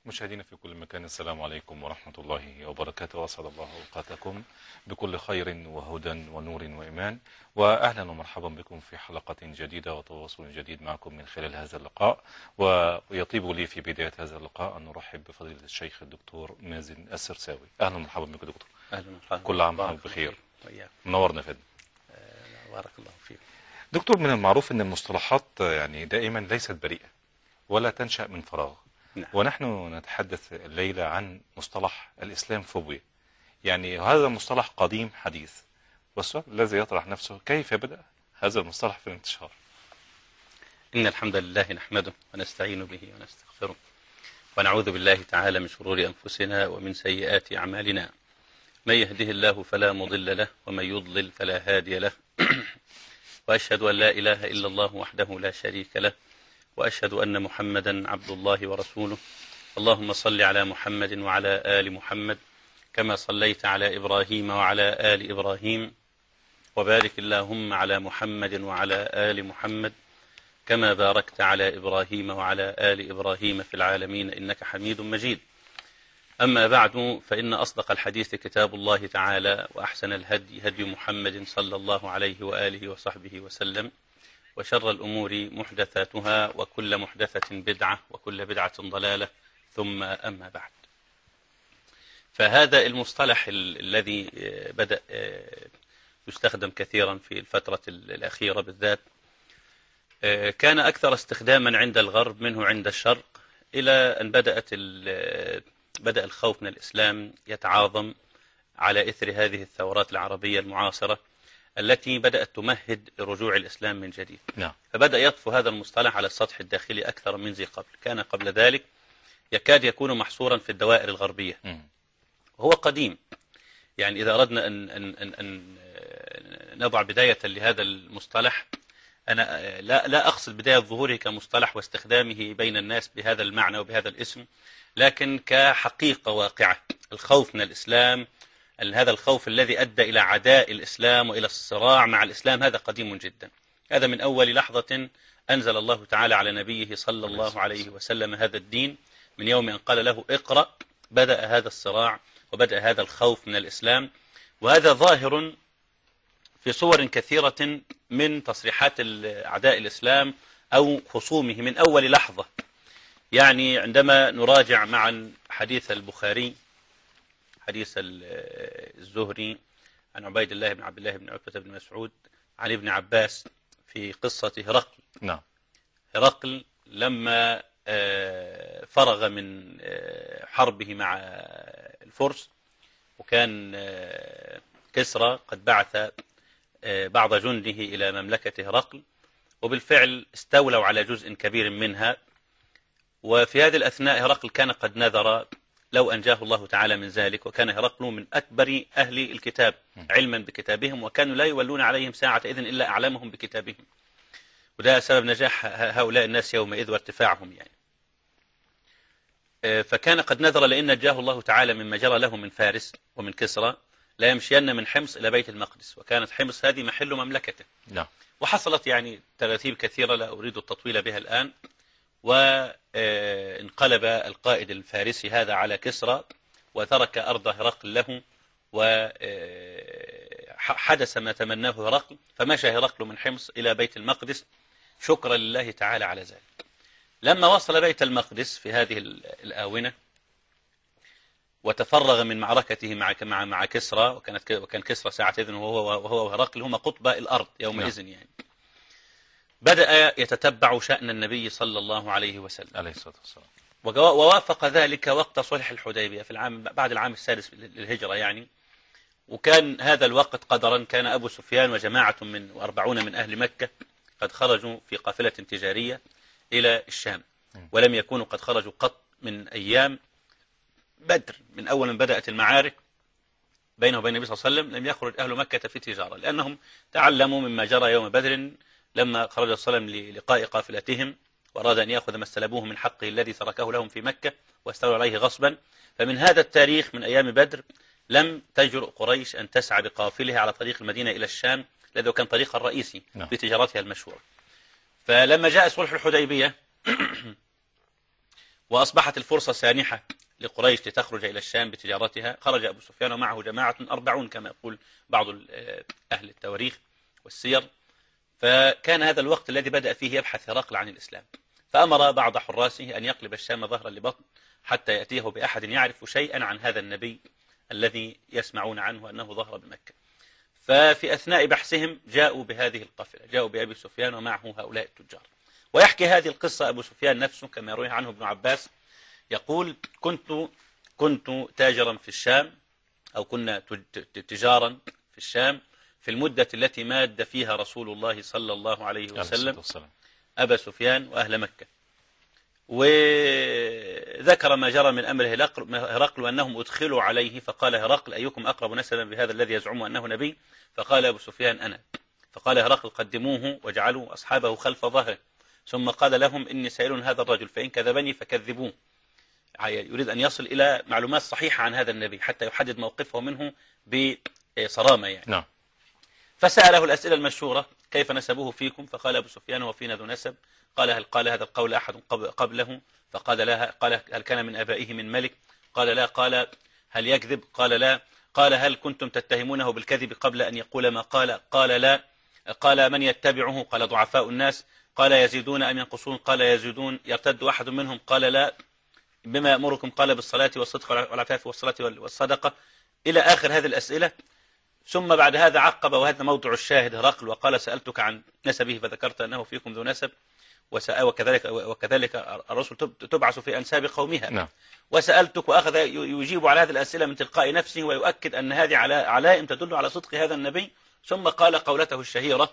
مشاهدينا في كل مكان السلام عليكم ورحمة الله وبركاته وأسعد الله أوقاتكم بكل خير وهدى ونور وإيمان وأهلا ومرحبا بكم في حلقة جديدة وتواصل جديد معكم من خلال هذا اللقاء ويطيب لي في بداية هذا اللقاء أن نرحب بفضيلة الشيخ الدكتور مازن السرساوي أهلا ومرحبا بك دكتور أهلا ومرحبا كل عام بارك وأنتم بخير الله وإياك. منورنا فندم آه، بارك الله فيك دكتور من المعروف أن المصطلحات يعني دائما ليست بريئة ولا تنشأ من فراغ نعم. ونحن نتحدث الليلة عن مصطلح الإسلام فوبيا يعني هذا مصطلح قديم حديث والسؤال الذي يطرح نفسه كيف بدأ هذا المصطلح في الانتشار إن الحمد لله نحمده ونستعين به ونستغفره ونعوذ بالله تعالى من شرور أنفسنا ومن سيئات أعمالنا من يهده الله فلا مضل له ومن يضلل فلا هادي له وأشهد أن لا إله إلا الله وحده لا شريك له وأشهد أن محمدا عبد الله ورسوله اللهم صل على محمد وعلى آل محمد كما صليت على إبراهيم وعلى آل إبراهيم وبارك اللهم على محمد وعلى آل محمد كما باركت على إبراهيم وعلى آل إبراهيم في العالمين إنك حميد مجيد أما بعد فإن أصدق الحديث كتاب الله تعالى وأحسن الهدي هدي محمد صلى الله عليه وآله وصحبه وسلم وشر الأمور محدثاتها وكل محدثة بدعة وكل بدعة ضلالة ثم أما بعد فهذا المصطلح ال- الذي آه، بدأ آه، يستخدم كثيرا في الفترة ال- الأخيرة بالذات آه، كان أكثر استخداما عند الغرب منه عند الشرق إلى أن بدأت ال- بدأ الخوف من الإسلام يتعاظم على إثر هذه الثورات العربية المعاصرة التي بدأت تمهد لرجوع الإسلام من جديد نعم فبدأ يطفو هذا المصطلح على السطح الداخلي أكثر من ذي قبل كان قبل ذلك يكاد يكون محصورا في الدوائر الغربية مم. وهو قديم يعني إذا أردنا أن, أن, أن, أن آه، نضع بداية لهذا المصطلح أنا آه، لا, لا أقصد بداية ظهوره كمصطلح واستخدامه بين الناس بهذا المعنى وبهذا الاسم لكن كحقيقة واقعة الخوف من الإسلام ال- هذا الخوف الذي أدى إلى عداء الإسلام وإلى الصراع مع الإسلام هذا قديم جدا هذا من أول لحظة أنزل الله تعالى على نبيه صلى الله عليه وسلم هذا الدين من يوم أن قال له اقرأ بدأ هذا الصراع وبدأ هذا الخوف من الإسلام وهذا ظاهر في صور كثيرة من تصريحات ال- أعداء الإسلام أو خصومه من أول لحظة يعني عندما نراجع معا حديث البخاري حديث ال- الزهري عن عبيد الله بن عبد الله بن عتبة بن مسعود عن ابن عباس في قصة هرقل نعم هرقل لما آه، فرغ من آه، حربه مع الفرس وكان آه، كسرى قد بعث آه، بعض جنده إلى مملكة هرقل وبالفعل استولوا على جزء كبير منها وفي هذه الأثناء هرقل كان قد نذر لو أنجاه الله تعالى من ذلك وكان هرقل من أكبر أهل الكتاب علما بكتابهم وكانوا لا يولون عليهم ساعة إذن إلا أعلمهم بكتابهم وده سبب نجاح ه- هؤلاء الناس يومئذ وارتفاعهم يعني آه، فكان قد نذر لئن نجاه الله تعالى مما جرى له من فارس ومن كسرى لا يمشين من حمص إلى بيت المقدس وكانت حمص هذه محل مملكته نعم وحصلت يعني تراتيب كثيرة لا أريد التطويل بها الآن وانقلب القائد الفارسي هذا على كسرى وترك أرض هرقل له وحدث ما تمناه هرقل فمشى هرقل من حمص إلى بيت المقدس شكرا لله تعالى على ذلك لما وصل بيت المقدس في هذه ال- الآونة وتفرغ من معركته مع مع مع كسرى وكانت ك- وكان كسرى ساعتئذ وهو وهو وهرقل هما قطب الأرض يومئذ يعني بدأ يتتبع شأن النبي صلى الله عليه وسلم عليه الصلاة والسلام وجوا- ووافق ذلك وقت صلح الحديبية في العام بعد العام السادس للهجرة يعني وكان هذا الوقت قدرا كان أبو سفيان وجماعة من وأربعون من أهل مكة قد خرجوا في قافلة تجارية إلى الشام ولم يكونوا قد خرجوا قط من أيام بدر من أول من بدأت المعارك بينه وبين النبي صلى الله عليه وسلم لم يخرج أهل مكة في تجارة لأنهم تعلموا مما جرى يوم بدر لما خرج صلى الله عليه وسلم للقاء قافلتهم وأراد أن يأخذ ما استلبوه من حقه الذي تركه لهم في مكة واستولوا عليه غصبا فمن هذا التاريخ من أيام بدر لم تجرؤ قريش أن تسعى بقافلها على طريق المدينة إلى الشام الذي كان طريقها الرئيسي نعم. في تجارتها المشهورة فلما جاء صلح الحديبية وأصبحت الفرصة سانحة لقريش لتخرج إلى الشام بتجارتها خرج أبو سفيان ومعه جماعة أربعون كما يقول بعض ال- آه، أهل التواريخ والسير فكان هذا الوقت الذي بدأ فيه يبحث هرقل عن الإسلام فأمر بعض حراسه أن يقلب الشام ظهرا لبطن حتى يأتيه بأحد يعرف شيئا عن هذا النبي الذي يسمعون عنه أنه ظهر بمكة ففي أثناء بحثهم جاءوا بهذه القافلة جاءوا بأبي سفيان ومعه هؤلاء التجار ويحكي هذه القصة أبو سفيان نفسه كما يروي عنه ابن عباس يقول كنت كنت تاجرا في الشام أو كنا تج- تجارا في الشام في المدة التي ماد فيها رسول الله صلى الله عليه عليه الصلاة وسلم والسلام أبا سفيان وأهل مكة وذكر ما جرى من أمر هرقل هرقل وأنهم أدخلوا عليه فقال هرقل أيكم أقرب نسبا بهذا الذي يزعم أنه نبي فقال أبو سفيان أنا فقال هرقل قدموه واجعلوا أصحابه خلف ظهره ثم قال لهم إني سائل هذا الرجل فإن كذبني فكذبوه يريد أن يصل إلى معلومات صحيحة عن هذا النبي حتى يحدد موقفه منه بصرامة يعني نعم فسأله الأسئلة المشهورة كيف نسبوه فيكم فقال أبو سفيان وفينا ذو نسب قال هل قال هذا القول أحد قب- قبله فقال لا قال هل كان من أبائه من ملك قال لا قال هل يكذب قال لا قال هل كنتم تتهمونه بالكذب قبل أن يقول ما قال قال لا قال من يتبعه قال ضعفاء الناس قال يزيدون أم ينقصون قال يزيدون يرتد أحد منهم قال لا بما يأمركم قال بالصلاة والصدق والعفاف والصلاة والصدقة إلى آخر هذه الأسئلة ثم بعد هذا عقب وهذا موضع الشاهد هرقل وقال سألتك عن نسبه فذكرت أنه فيكم ذو نسب وسأ- وكذلك وكذلك الرسل تب- تبعث في أنساب قومها نعم وسألتك وأخذ ي- يجيب على هذه الأسئلة من تلقاء نفسه ويؤكد أن هذه على علائم تدل على صدق هذا النبي ثم قال قولته الشهيرة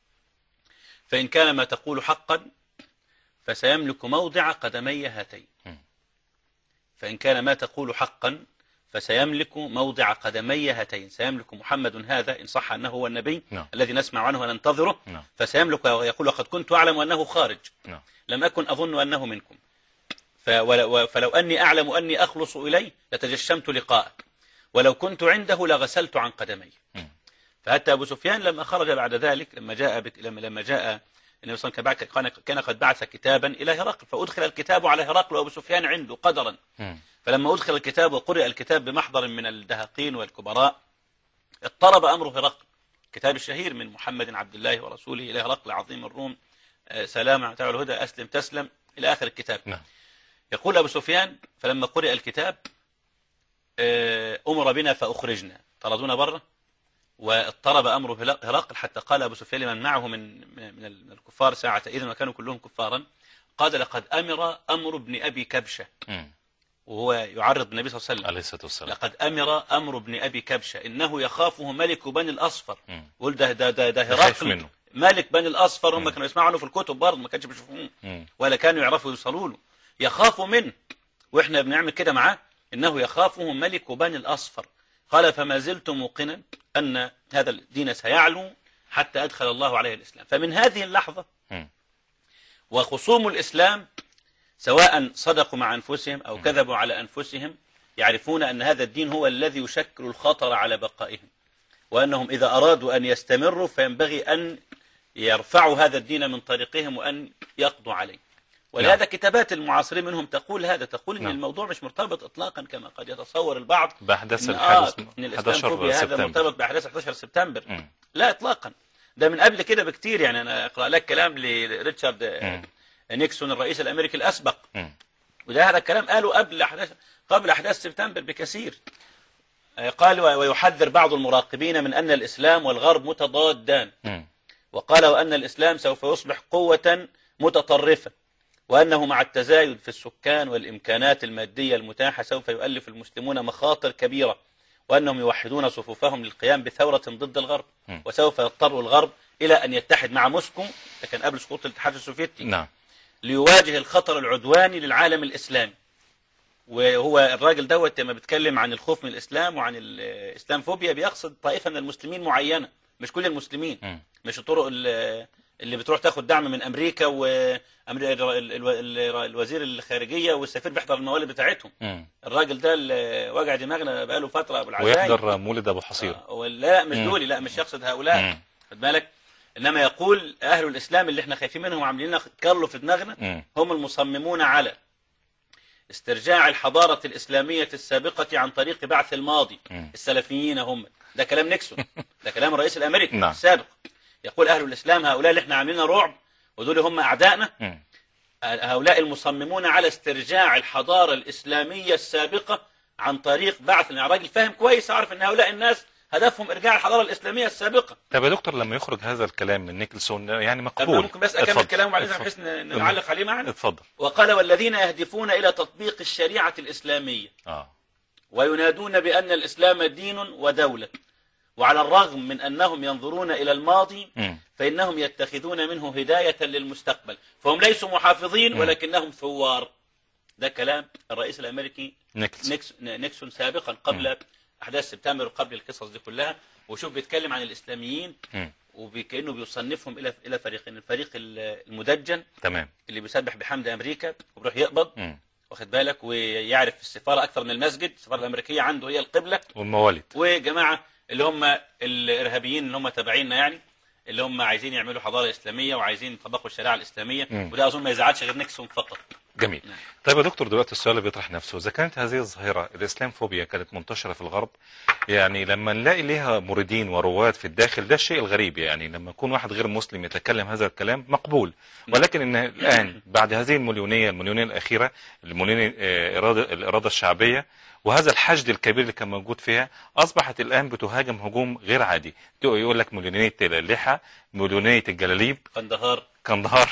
فإن كان ما تقول حقا فسيملك موضع قدمي هاتين مم. فإن كان ما تقول حقا فسيملك موضع قدمي هاتين سيملك محمد هذا إن صح أنه هو النبي نعم. الذي نسمع عنه وننتظره نعم. فسيملك ويقول وقد كنت أعلم أنه خارج نعم لم أكن أظن أنه منكم ف- ولو فلو أني أعلم أني أخلص إليه لتجشمت لقاءه ولو كنت عنده لغسلت عن قدمي مم. فحتى أبو سفيان لما خرج بعد ذلك لما جاء بك لما لما جاء النبي صلى الله عليه وسلم كان- كان قد بعث كتابا إلى هرقل فأدخل الكتاب على هرقل وأبو سفيان عنده قدرا مم. فلما أدخل الكتاب وقرئ الكتاب بمحضر من الدهاقين والكبراء اضطرب أمر هرقل كتاب الشهير من محمد عبد الله ورسوله إلى هرقل عظيم الروم آه، سلام على الهدى أسلم تسلم إلى آخر الكتاب نعم يقول أبو سفيان فلما قرئ الكتاب آه، أمر بنا فأخرجنا طردونا بره واضطرب أمر هرقل حتى قال أبو سفيان لمن معه من من من الكفار ساعة إذن وكانوا كلهم كفارا قال لقد أمر أمر ابن أبي كبشة مم. وهو يعرض النبي صلى الله عليه وسلم عليه الصلاة والسلام لقد أمر أمر ابن أبي كبشة إنه يخافه ملك بني الأصفر مم. قول ده ده ده, ده خايف هرقل منه. ملك بني الأصفر هم مم. كانوا يسمعوا عنه في الكتب برضه ما كانش بيشوفوه مم. ولا كانوا يعرفوا يوصلوا له يخافوا منه واحنا بنعمل كده معاه انه يخافه ملك بني الاصفر قال فما زلت موقنا ان هذا الدين سيعلو حتى ادخل الله عليه الاسلام فمن هذه اللحظه مم. وخصوم الاسلام سواء صدقوا مع انفسهم او كذبوا على انفسهم يعرفون ان هذا الدين هو الذي يشكل الخطر على بقائهم وانهم اذا ارادوا ان يستمروا فينبغي ان يرفعوا هذا الدين من طريقهم وان يقضوا عليه ولهذا نعم. كتابات المعاصرين منهم تقول هذا تقول ان نعم. الموضوع مش مرتبط اطلاقا كما قد يتصور البعض بأحداث إن, آه الحادث ان الاسلامفوبيا 11 هذا سبتمبر مرتبط باحداث 11 سبتمبر مم. لا اطلاقا ده من قبل كده بكتير يعني انا اقرا لك كلام لريتشارد آه، مم. نيكسون الرئيس الامريكي الاسبق مم. وده هذا الكلام قاله قبل احداث قبل احداث سبتمبر بكثير آه، قال و- ويحذر بعض المراقبين من ان الاسلام والغرب متضادان مم. وقال وأن الإسلام سوف يصبح قوة متطرفة وأنه مع التزايد في السكان والإمكانات المادية المتاحة سوف يؤلف المسلمون مخاطر كبيرة وأنهم يوحدون صفوفهم للقيام بثورة ضد الغرب م. وسوف يضطر الغرب إلى أن يتحد مع موسكو ده كان قبل سقوط الاتحاد السوفيتي نعم ليواجه الخطر العدواني للعالم الإسلامي وهو الراجل دوت لما بيتكلم عن الخوف من الإسلام وعن الإسلام فوبيا بيقصد طائفة من المسلمين معينة مش كل المسلمين مم. مش الطرق ال- اللي بتروح تاخد دعم من امريكا والوزير الخارجيه والسفير بيحضر الموالد بتاعتهم مم. الراجل ده اللي وجع دماغنا بقاله فتره ابو العزايم ويحضر مولد أبو حصير آه، لا مش مم. دولي لا مش يقصد هؤلاء مم. خد بالك انما يقول اهل الاسلام اللي احنا خايفين منهم عاملين لنا كارلو في دماغنا مم. هم المصممون على استرجاع الحضارة الإسلامية السابقة عن طريق بعث الماضي مم. السلفيين هم ده كلام نيكسون ده كلام الرئيس الأمريكي نعم. السابق يقول أهل الإسلام هؤلاء اللي احنا عاملين رعب ودول هم أعدائنا مم. هؤلاء المصممون على استرجاع الحضارة الإسلامية السابقة عن طريق بعث أنا راجل فاهم كويس أعرف أن هؤلاء الناس هدفهم إرجاع الحضارة الإسلامية السابقة طب يا دكتور لما يخرج هذا الكلام من نيكلسون يعني طب مقبول ممكن بس أكمل اتفضل. كلامه بعدين اتفضل. بحيث ن- نعلق عليه معنا اتفضل وقال والذين يهدفون إلى تطبيق الشريعة الإسلامية اه وينادون بأن الإسلام دين ودولة وعلى الرغم من أنهم ينظرون إلى الماضي مم. فإنهم يتخذون منه هداية للمستقبل فهم ليسوا محافظين مم. ولكنهم ثوار ده كلام الرئيس الأمريكي نيكلسون نيكس- نيكسون سابقا قبل أحداث سبتمبر وقبل القصص دي كلها وشوف بيتكلم عن الإسلاميين مم. وكأنه بيصنفهم إلى إلى فريقين الفريق المدجن تمام اللي بيسبح بحمد أمريكا وبيروح يقبض مم. واخد بالك ويعرف السفارة أكثر من المسجد السفارة الأمريكية عنده هي القبلة والموالد وجماعة اللي هم الإرهابيين اللي هم تابعيننا يعني اللي هم عايزين يعملوا حضارة إسلامية وعايزين يطبقوا الشريعة الإسلامية مم. وده أظن ما يزعلش غير نيكسون فقط جميل نعم. طيب يا دكتور دلوقتي السؤال اللي بيطرح نفسه اذا كانت هذه الظاهره الاسلام فوبيا كانت منتشره في الغرب يعني لما نلاقي ليها موردين ورواد في الداخل ده الشيء الغريب يعني لما يكون واحد غير مسلم يتكلم هذا الكلام مقبول ولكن ان الان بعد هذه المليونيه المليونيه الاخيره المليونيه آه، اراده الاراده الشعبيه وهذا الحشد الكبير اللي كان موجود فيها اصبحت الان بتهاجم هجوم غير عادي يقول لك مليونيه اللحى مليونيه الجلاليب قندهار كندهار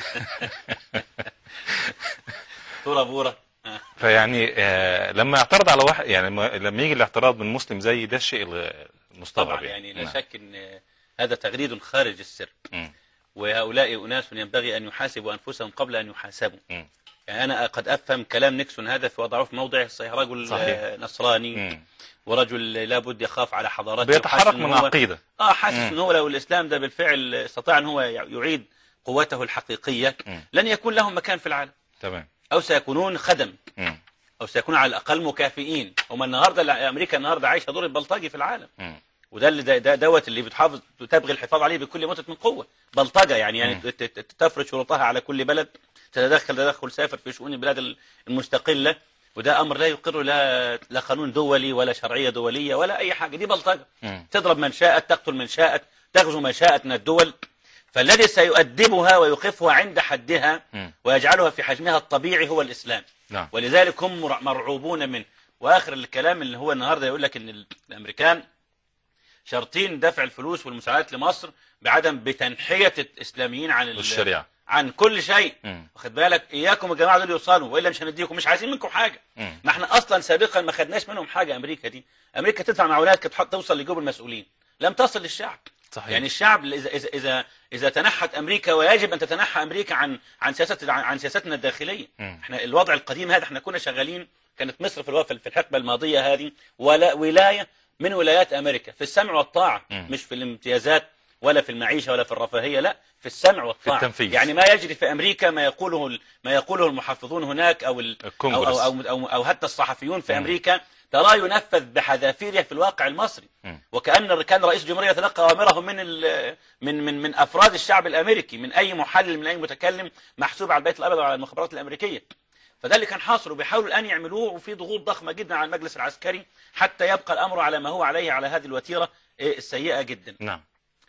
طورة بورة آه. فيعني آه لما يعترض على واحد يعني لما, لما يجي الاعتراض من مسلم زي ده الشيء الغ- المستغرب طبعا يعني لا نعم. شك أن هذا تغريد خارج السر مم. وهؤلاء أناس ينبغي أن يحاسبوا أنفسهم قبل أن يحاسبوا مم. يعني أنا قد أفهم كلام نيكسون هذا في وضعه في موضعه صحيح رجل صحيح. آه، نصراني مم. ورجل لابد يخاف على حضارته بيتحرك وحاسس إن من هو- عقيده اه حاسس مم. ان هو لو الاسلام ده بالفعل استطاع ان هو يعيد قوته الحقيقيه مم. لن يكون لهم مكان في العالم تمام او سيكونون خدم مم. او سيكونوا على الاقل مكافئين هم النهارده امريكا النهارده عايشه دور البلطجي في العالم مم. وده اللي ده, ده دوت اللي بتحافظ تبغي الحفاظ عليه بكل متة من قوه بلطجه يعني يعني مم. ت- ت- تفرض شروطها على كل بلد تتدخل تدخل سافر في شؤون البلاد المستقله وده امر لا يقر لا لا قانون دولي ولا شرعيه دوليه ولا اي حاجه دي بلطجه مم. تضرب من شاءت تقتل من شاءت تغزو من شاءت من الدول فالذي سيؤدبها ويوقفها عند حدها مم. ويجعلها في حجمها الطبيعي هو الإسلام نعم ولذلك هم مر- مرعوبون منه وآخر الكلام اللي هو النهاردة يقول لك إن ال- الأمريكان شرطين دفع الفلوس والمساعدات لمصر بعدم بتنحية الإسلاميين عن ال- والشريعه عن كل شيء مم. واخد بالك إياكم الجماعة دول يوصلوا وإلا مش هنديكم مش عايزين منكم حاجة مم. ما احنا اصلا سابقا ما خدناش منهم حاجه امريكا دي امريكا تدفع معونات كانت تحط- توصل لجيوب المسؤولين لم تصل للشعب صحيح يعني الشعب اذا اذا اذا اذا تنحت امريكا ويجب ان تتنحى امريكا عن عن سياسه عن, عن سياستنا الداخليه مم. احنا الوضع القديم هذا احنا كنا شغالين كانت مصر في الوقت في الحقبه الماضيه هذه ولا ولايه من ولايات امريكا في السمع والطاعه مم. مش في الامتيازات ولا في المعيشه ولا في الرفاهيه لا في السمع والطاعه التنفيذ. يعني ما يجري في امريكا ما يقوله ال- ما يقوله المحافظون هناك او ال أو, الكونغرس. أو, أو, أو, أو حتى الصحفيون في مم. أمريكا ترى ينفذ بحذافيره في الواقع المصري مم. وكأن كان رئيس الجمهورية يتلقى أوامره من ال- من من من أفراد الشعب الأمريكي من أي محلل من أي متكلم محسوب على البيت الأبيض وعلى المخابرات الأمريكية فده اللي كان حاصل وبيحاولوا الآن يعملوه وفي ضغوط ضخمة جدا على المجلس العسكري حتى يبقى الأمر على ما هو عليه على هذه الوتيرة إيه، السيئة جدا نعم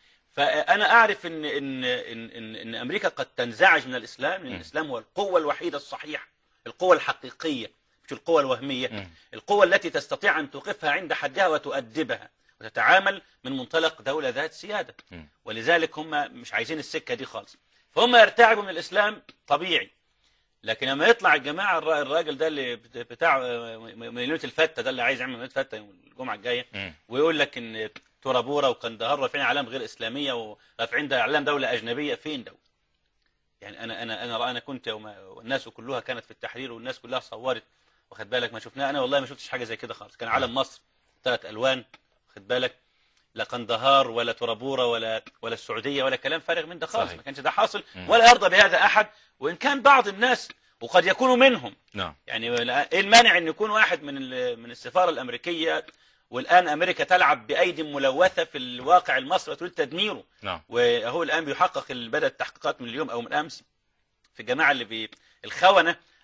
فأنا أعرف إن إن إن إن, إن أمريكا قد تنزعج من الإسلام لأن م. الإسلام هو القوة الوحيدة الصحيحة القوة الحقيقية مش القوة الوهمية مم. القوة التي تستطيع أن توقفها عند حدها وتؤدبها وتتعامل من منطلق دولة ذات سيادة م. ولذلك هم مش عايزين السكة دي خالص فهم يرتعبوا من الإسلام طبيعي لكن لما يطلع الجماعة الر- الراجل ده اللي بت- بتاع مليونة الفتة ده اللي عايز يعمل مليونة فتة يوم الجمعة الجاية مم. ويقول لك ان تورابورا وقندهار رافعين اعلام غير اسلاميه ورافعين ده اعلام دوله اجنبيه فين ده؟ يعني انا انا انا انا كنت يوم والناس كلها كانت في التحرير والناس كلها صورت واخد بالك ما شفناه انا والله ما شفتش حاجه زي كده خالص كان علم مصر ثلاث الوان واخد بالك لا قندهار ولا تورابورا ولا ولا السعوديه ولا كلام فارغ من ده خالص صحيح. ما كانش ده حاصل مم. ولا يرضى بهذا احد وان كان بعض الناس وقد يكونوا منهم نعم يعني لا- ايه المانع ان يكون واحد من ال- من السفاره الامريكيه والان امريكا تلعب بايدي ملوثه في الواقع المصري وتريد تدميره نعم وهو الان بيحقق ال- بدات التحقيقات من اليوم او من امس في الجماعه اللي بي الخونه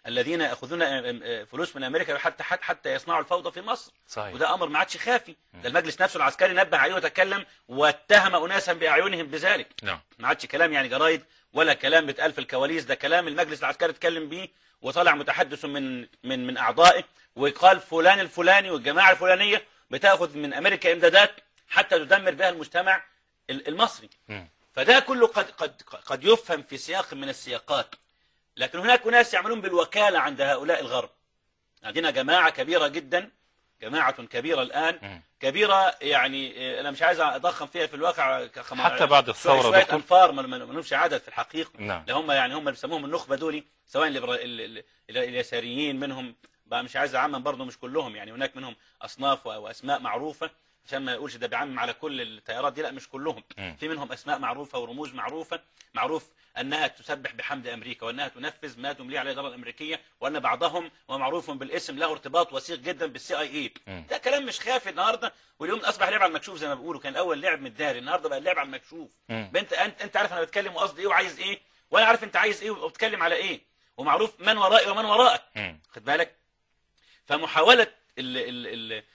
الذين ياخذون آه، آه، فلوس من امريكا حتى حتى حتى يصنعوا الفوضى في مصر صحيح وده امر ما عادش خافي ده المجلس نفسه العسكري نبه عليه وتكلم واتهم اناسا باعينهم بذلك نعم ما عادش كلام يعني جرايد ولا كلام بيتقال في الكواليس ده كلام المجلس العسكري اتكلم بيه وطلع متحدث من من من اعضائه وقال فلان الفلاني والجماعه الفلانيه بتاخذ من امريكا امدادات حتى تدمر بها المجتمع ال- المصري مم. فده كله قد قد قد يفهم في سياق من السياقات لكن هناك ناس يعملون بالوكاله عند هؤلاء الغرب عندنا جماعه كبيره جدا جماعه كبيره الان مم. كبيره يعني آه، انا مش عايز اضخم فيها في الواقع كخم- حتى بعد الثورة شويه دكتور. انفار ما ما لهمش عدد في الحقيقه نعم ده هم يعني هم اللي بيسموهم النخبه دول سواء الإبرا- ال- ال- ال- اليساريين منهم بقى مش عايز اعمم برضه مش كلهم يعني هناك منهم اصناف و- واسماء معروفه عشان ما يقولش ده بيعمم على كل التيارات دي لا مش كلهم مم. في منهم اسماء معروفه ورموز معروفه معروف انها تسبح بحمد امريكا وانها تنفذ ما تمليه عليه الاداره الامريكيه وان بعضهم ومعروف بالاسم له ارتباط وثيق جدا بالسي اي اي مم. ده كلام مش خافي النهارده واليوم اصبح لعب على المكشوف زي ما بيقولوا كان الاول لعب متداري النهارده بقى اللعب على المكشوف مم. انت انت انت عارف انا بتكلم وقصدي ايه وعايز ايه وانا عارف انت عايز ايه وبتكلم على ايه ومعروف من ورائي ومن وراءك مم. خد بالك فمحاولة ال ال ال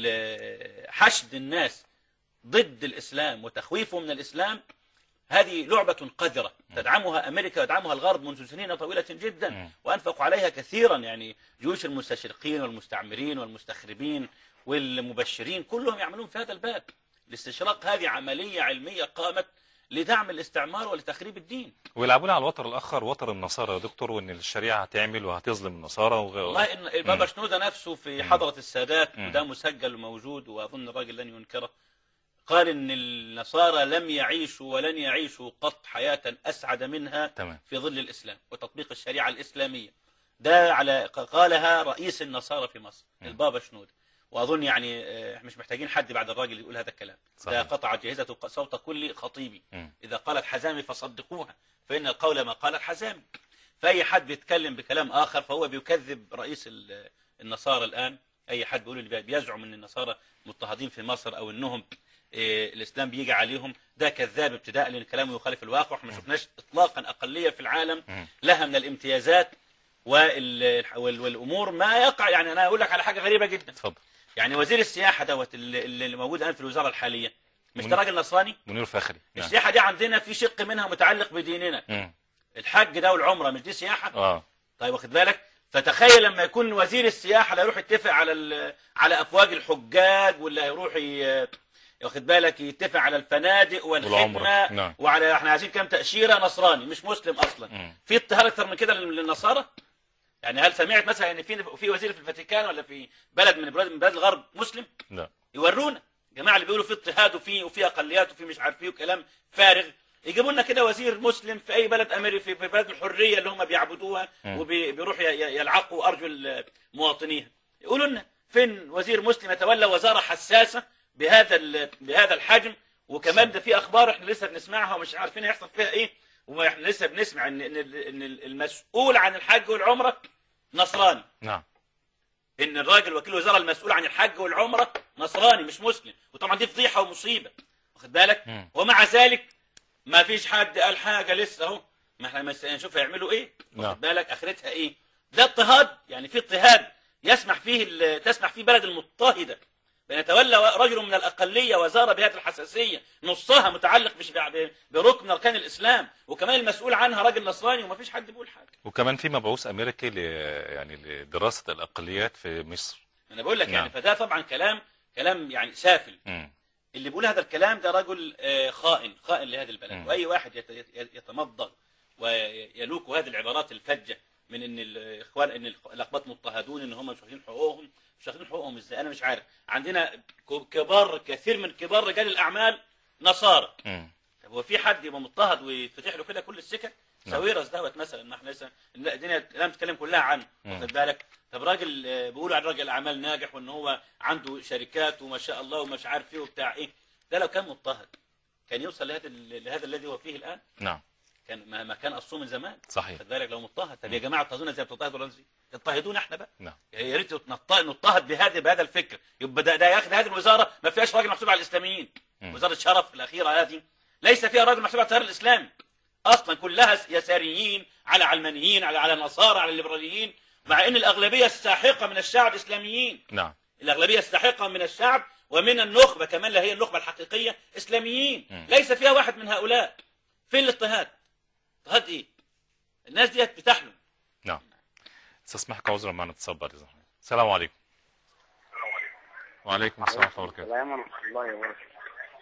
ال حشد الناس ضد الإسلام وتخويفهم من الإسلام هذه لعبة قذرة تدعمها أمريكا ويدعمها الغرب منذ سنين طويلة جدا مم. وأنفقوا عليها كثيرا يعني جيوش المستشرقين والمستعمرين والمستخربين والمبشرين كلهم يعملون في هذا الباب الاستشراق هذه عملية علمية قامت لدعم الاستعمار ولتخريب الدين ويلعبون على الوتر الاخر وتر النصارى يا دكتور وان الشريعه هتعمل وهتظلم النصارى وغ... والله ان البابا شنودة نفسه في حضرة السادات مم. وده مسجل وموجود واظن الراجل لن ينكره قال ان النصارى لم يعيشوا ولن يعيشوا قط حياة اسعد منها تمام في ظل الاسلام وتطبيق الشريعة الاسلامية ده على قالها رئيس النصارى في مصر مم. البابا شنودة واظن يعني آه، مش محتاجين حد بعد الراجل يقول هذا الكلام ده صحيح. قطع جهزة صوت كل خطيبي مم. إذا قالت حزامي فصدقوها فإن القول ما قالت حزامي فأي حد بيتكلم بكلام آخر فهو بيكذب رئيس ال- النصارى الآن أي حد بيقول اللي بيزعم أن النصارى مضطهدين في مصر أو أنهم إيه، الإسلام بيجي عليهم ده كذاب ابتداء لأن كلامه يخالف الواقع احنا ما شفناش إطلاقا أقلية في العالم مم. لها من الامتيازات وال- وال- والأمور ما يقع يعني أنا أقول لك على حاجة غريبة جدا اتفضل يعني وزير السياحة دوت اللي اللي موجود الآن في الوزارة الحالية مش ده منير. راجل نصراني منير فخري نعم. السياحة دي عندنا في شق منها متعلق بديننا مم. الحج ده والعمرة مش دي سياحة اه طيب واخد بالك فتخيل لما يكون وزير السياحة لا يروح يتفق على ال- على أفواج الحجاج ولا يروح ي- واخد بالك يتفق على الفنادق والعمرة. والخدمة نعم. وعلى احنا عايزين كام تأشيرة نصراني مش مسلم أصلا مم. في اضطهاد أكثر من كده لل- للنصارى يعني هل سمعت مثلا ان في في وزير في الفاتيكان ولا في بلد من بلاد من بلاد الغرب مسلم لا يورونا جماعه اللي بيقولوا في اضطهاد وفي وفي اقليات وفي مش عارف ايه وكلام فارغ يجيبوا لنا كده وزير مسلم في اي بلد امريكي في في بلد الحريه اللي هم بيعبدوها مم. وبيروحوا يلعقوا ارجل مواطنيها يقولوا لنا فين وزير مسلم يتولى وزاره حساسه بهذا ال- بهذا الحجم وكمان ده في اخبار احنا لسه بنسمعها ومش عارفين هيحصل فيها ايه واحنا لسه بنسمع ان ان ان المسؤول عن الحج والعمره نصراني نعم ان الراجل وكيل الوزاره المسؤول عن الحج والعمره نصراني مش مسلم وطبعا دي فضيحه ومصيبه واخد بالك مم. ومع ذلك ما فيش حد قال حاجه لسه اهو ما احنا مس- نشوف هيعملوا ايه نعم. واخد بالك اخرتها ايه ده اضطهاد يعني في اضطهاد يسمح فيه ال- تسمح فيه بلد المضطهده بأن يتولى رجل من الأقلية وزارة بهذه الحساسية نصها متعلق بش- ب- بركن من أركان الإسلام وكمان المسؤول عنها راجل نصراني وما فيش حد بيقول حاجة وكمان في مبعوث امريكي ل... يعني لدراسه الاقليات في مصر أنا بقول لك يعني نعم. فده طبعا كلام كلام يعني سافل مم. اللي بيقول هذا الكلام ده رجل آه، خائن خائن لهذه البلد مم. واي واحد يت- يت- يتمضغ ويلوك هذه العبارات الفجه من ان الاخوان ان الاقباط مضطهدون ان هم مش واخدين حقوقهم مش واخدين حقوقهم ازاي انا مش عارف عندنا ك- كبار كثير من كبار رجال الاعمال نصارى مم. طب هو في حد يبقى مضطهد ويتفتح له كده كل السكك نعم. ساويرس دوت مثلا ما احنا لسه لا، الدنيا لا بتتكلم كلها عنه مم. واخد بالك طب راجل آه، بيقولوا عن راجل اعمال ناجح وان هو عنده شركات وما شاء الله ومش عارف ايه وبتاع ايه ده لو كان مضطهد كان يوصل لهذا ال- لهذا الذي هو فيه الان نعم كان ما ما كان اصله من زمان صحيح خد بالك لو مضطهد طب يا جماعه اضطهدونا زي ما بتضطهدوا الرنزي اضطهدونا احنا بقى نعم يا ريت نضط- نضطهد بهذا بهذا الفكر يبقى ده, ده يا اخي ده هذه الوزاره ما فيهاش راجل محسوب على الاسلاميين مم. وزاره شرف الاخيره هذه ليس فيها راجل محسوب على التيار الاسلامي اصلا كلها يساريين على علمانيين على على نصارى على ليبراليين مع ان الاغلبيه الساحقه من الشعب اسلاميين نعم الأغلبية الساحقة من الشعب ومن النخبة كمان لا هي النخبة الحقيقية إسلاميين مم. ليس فيها واحد من هؤلاء فين الاضطهاد اضطهاد إيه الناس دي بتحلم نعم استسمحك عذرا معنا اتصال بعد إذن حضرتك. السلام عليكم وعليكم السلام ورحمة الله وبركاته السلام ورحمة الله وبركاته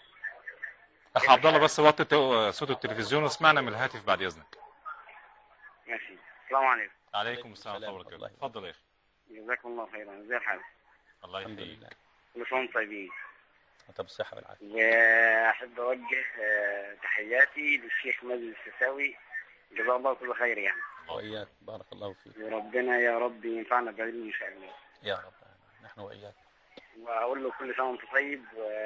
أخ عبد الله بس وطي التو- صوت التلفزيون واسمعنا من الهاتف بعد إذنك ماشي السلام عليكم عليكم السلام ورحمة السلام الله وبركاته ورحمة الله. اتفضل يا أخي جزاكم الله خيرا ازي الحال الله الحمد يحييك لله كل سنة وانتم طيبين طب الصحة والعافية واحب اوجه آه، تحياتي للشيخ مجد السساوي جزاه الله كل خير يعني وإياك بارك الله فيك وربنا يا رب ينفعنا بعلمه ان شاء الله يا رب نحن وإياك واقول له كل سنة وانت طيب